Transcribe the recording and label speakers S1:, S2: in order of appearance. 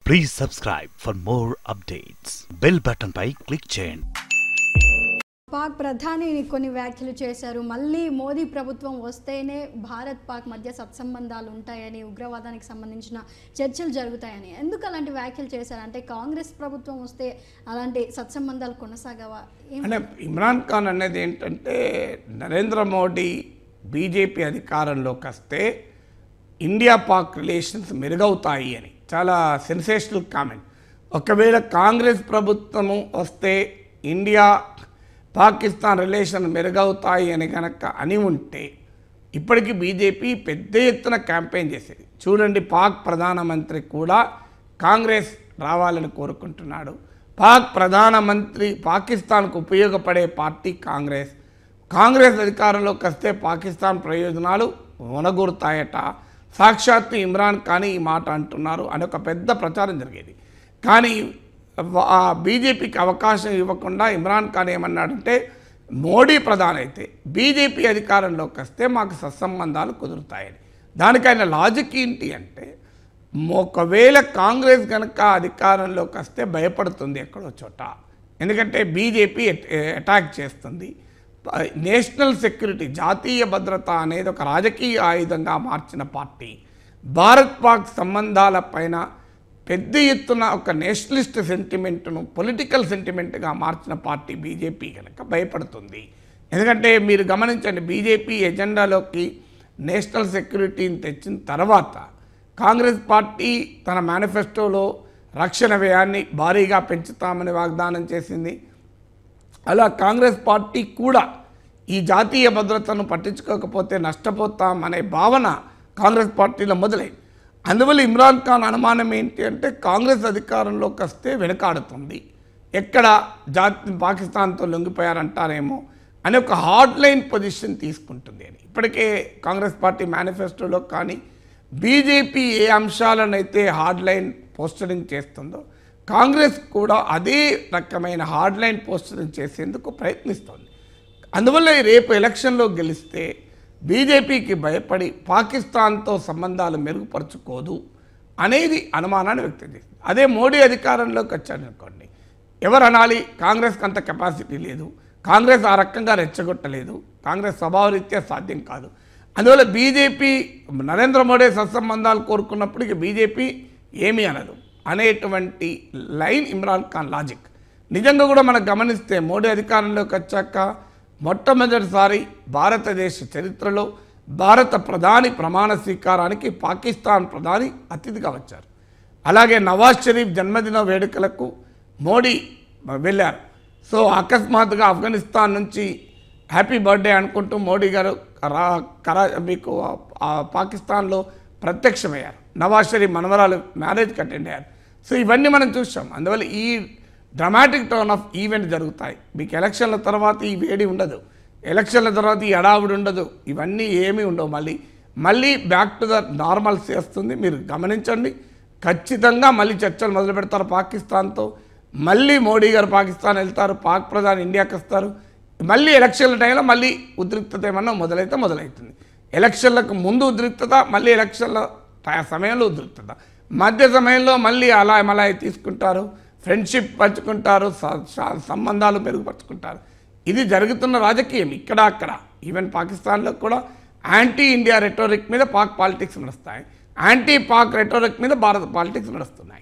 S1: please subscribe for more updates bell button పై click చేయండి
S2: పాక్ ప్రధాని కొన్ని వ్యాఖ్యలు చేశారు మళ్ళీ మోదీ ప్రభుత్వం వస్తేనే భారత్ పాక్ మధ్య సత్సంబంధాలు ఉంటాయని ఉగ్రవాదానికి సంబంధించిన చర్చలు జరుగుతాయని ఎందుకు అలాంటి వ్యాఖ్యలు చేశారు అంటే కాంగ్రెస్ ప్రభుత్వం వస్తే అలాంటి సత్సంబంధాలు కొనసాగవా ఏం
S3: అంటే ఇమ్రాన్ ఖాన్ అనేది ఏంటంటే నరేంద్ర మోడీ బీజేపీ అధికారంలోకి వస్తే ఇండియా పాక్ రిలేషన్స్ మెరుగవుతాయి అని చాలా సెన్సేషనల్ కామెంట్ ఒకవేళ కాంగ్రెస్ ప్రభుత్వము వస్తే ఇండియా పాకిస్తాన్ రిలేషన్ మెరుగవుతాయి అని కనుక అని ఉంటే ఇప్పటికీ బీజేపీ పెద్ద ఎత్తున క్యాంపెయిన్ చేసేది చూడండి పాక్ ప్రధానమంత్రి కూడా కాంగ్రెస్ రావాలని కోరుకుంటున్నాడు పాక్ ప్రధానమంత్రి పాకిస్తాన్కు ఉపయోగపడే పార్టీ కాంగ్రెస్ కాంగ్రెస్ అధికారంలోకి వస్తే పాకిస్తాన్ ప్రయోజనాలు ఒనగూరుతాయట సాక్షాత్తు ఇమ్రాన్ ఖాన్ ఈ మాట అంటున్నారు అని ఒక పెద్ద ప్రచారం జరిగేది కానీ వ- ఆ బీజేపీకి అవకాశం ఇవ్వకుండా ఇమ్రాన్ ఖాన్ ఏమన్నాడంటే మోడీ ప్రధాని అయితే బీజేపీ అధికారంలోకి వస్తే మాకు సత్సంబంధాలు కుదురుతాయని దానికి ఆయన లాజిక్ ఏంటి అంటే ఒకవేళ కాంగ్రెస్ కనుక అధికారంలోకి వస్తే భయపడుతుంది ఎక్కడో చోట ఎందుకంటే బీజేపీ అటాక్ చేస్తుంది ప- నేషనల్ సెక్యూరిటీ జాతీయ భద్రత అనేది ఒక రాజకీయ ఆయుధంగా మార్చిన పార్టీ భారత్ పాక్ సంబంధాల పైన పెద్ద ఎత్తున ఒక నేషనలిస్ట్ సెంటిమెంట్ను పొలిటికల్ సెంటిమెంట్గా మార్చిన పార్టీ బీజేపీ కనుక భయపడుతుంది ఎందుకంటే మీరు గమనించండి బీజేపీ ఎజెండాలోకి నేషనల్ సెక్యూరిటీని తెచ్చిన తర్వాత కాంగ్రెస్ పార్టీ తన మేనిఫెస్టోలో రక్షణ వ్యయాన్ని భారీగా పెంచుతామని వాగ్దానం చేసింది అలా కాంగ్రెస్ పార్టీ కూడా ఈ జాతీయ భద్రతను పట్టించుకోకపోతే నష్టపోతాం అనే భావన కాంగ్రెస్ పార్టీలో మొదలైంది అందువల్ల ఇమ్రాన్ ఖాన్ అనుమానం ఏంటి అంటే కాంగ్రెస్ అధికారంలోకి వస్తే వెనకాడుతుంది ఎక్కడ జాతి పాకిస్తాన్తో లొంగిపోయారంటారేమో అని ఒక హార్డ్ లైన్ పొజిషన్ తీసుకుంటుంది అని ఇప్పటికే కాంగ్రెస్ పార్టీ మేనిఫెస్టోలో కానీ బీజేపీ ఏ అంశాలనైతే హార్డ్ లైన్ పోస్టరింగ్ చేస్తుందో కాంగ్రెస్ కూడా అదే రకమైన హార్డ్ లైన్ పోస్టరింగ్ చేసేందుకు ప్రయత్నిస్తోంది అందువల్ల ఈ రేపు ఎలక్షన్లో గెలిస్తే బీజేపీకి భయపడి పాకిస్తాన్తో సంబంధాలు మెరుగుపరుచుకోదు అనేది అనుమానాన్ని వ్యక్తం చేసింది అదే మోడీ అధికారంలోకి వచ్చాడనుకోండి ఎవరు అనాలి కాంగ్రెస్కి అంత కెపాసిటీ లేదు కాంగ్రెస్ ఆ రకంగా రెచ్చగొట్టలేదు కాంగ్రెస్ స్వభావరీత్యా సాధ్యం కాదు అందువల్ల బీజేపీ నరేంద్ర మోడీ సత్సంబంధాలు కోరుకున్నప్పటికీ బీజేపీ ఏమీ అనదు అనేటువంటి లైన్ ఇమ్రాన్ ఖాన్ లాజిక్ నిజంగా కూడా మనం గమనిస్తే మోడీ అధికారంలోకి వచ్చాక మొట్టమొదటిసారి భారతదేశ చరిత్రలో భారత ప్రధాని ప్రమాణ స్వీకారానికి పాకిస్తాన్ ప్రధాని అతిథిగా వచ్చారు అలాగే నవాజ్ షరీఫ్ జన్మదిన వేడుకలకు మోడీ వెళ్ళారు సో అకస్మాత్తుగా ఆఫ్ఘనిస్తాన్ నుంచి హ్యాపీ బర్త్డే అనుకుంటూ మోడీ గారు రా కరా మీకు ఆ పాకిస్తాన్లో ప్రత్యక్షమయ్యారు నవాజ్ షరీఫ్ మనవరాలు మ్యారేజ్కి అటెండ్ అయ్యారు సో ఇవన్నీ మనం చూసాం అందువల్ల ఈ డ్రమాటిక్ టర్న్ ఆఫ్ ఈవెంట్ జరుగుతాయి మీకు ఎలక్షన్ల తర్వాత ఈ వేడి ఉండదు ఎలక్షన్ల తర్వాత ఈ అడావుడి ఉండదు ఇవన్నీ ఏమీ ఉండవు మళ్ళీ మళ్ళీ బ్యాక్ టు ద నార్మల్సీ వస్తుంది మీరు గమనించండి ఖచ్చితంగా మళ్ళీ చర్చలు మొదలు పెడతారు పాకిస్తాన్తో మళ్ళీ మోడీ గారు పాకిస్తాన్ వెళ్తారు పాక్ ప్రధాని ఇండియాకి వస్తారు మళ్ళీ ఎలక్షన్ల టైంలో మళ్ళీ ఉద్రిక్తత ఏమన్నా మొదలైతే మొదలవుతుంది ఎలక్షన్లకు ముందు ఉద్రిక్తత మళ్ళీ ఎలక్షన్ల టై- సమయంలో ఉద్రిక్తత మధ్య సమయంలో మళ్ళీ అలా మలా తీసుకుంటారు ఫ్రెండ్షిప్ పంచుకుంటారు స- స- సంబంధాలు మెరుగుపరుచుకుంటారు ఇది జరుగుతున్న రాజకీయం ఇక్కడ అక్కడ ఈవెన్ పాకిస్తాన్లో కూడా యాంటీ ఇండియా రెటోరిక్ మీద పాక్ పాలిటిక్స్ నడుస్తాయి యాంటీ పాక్ రెటోరిక్ మీద భారత పాలిటిక్స్ నడుస్తున్నాయి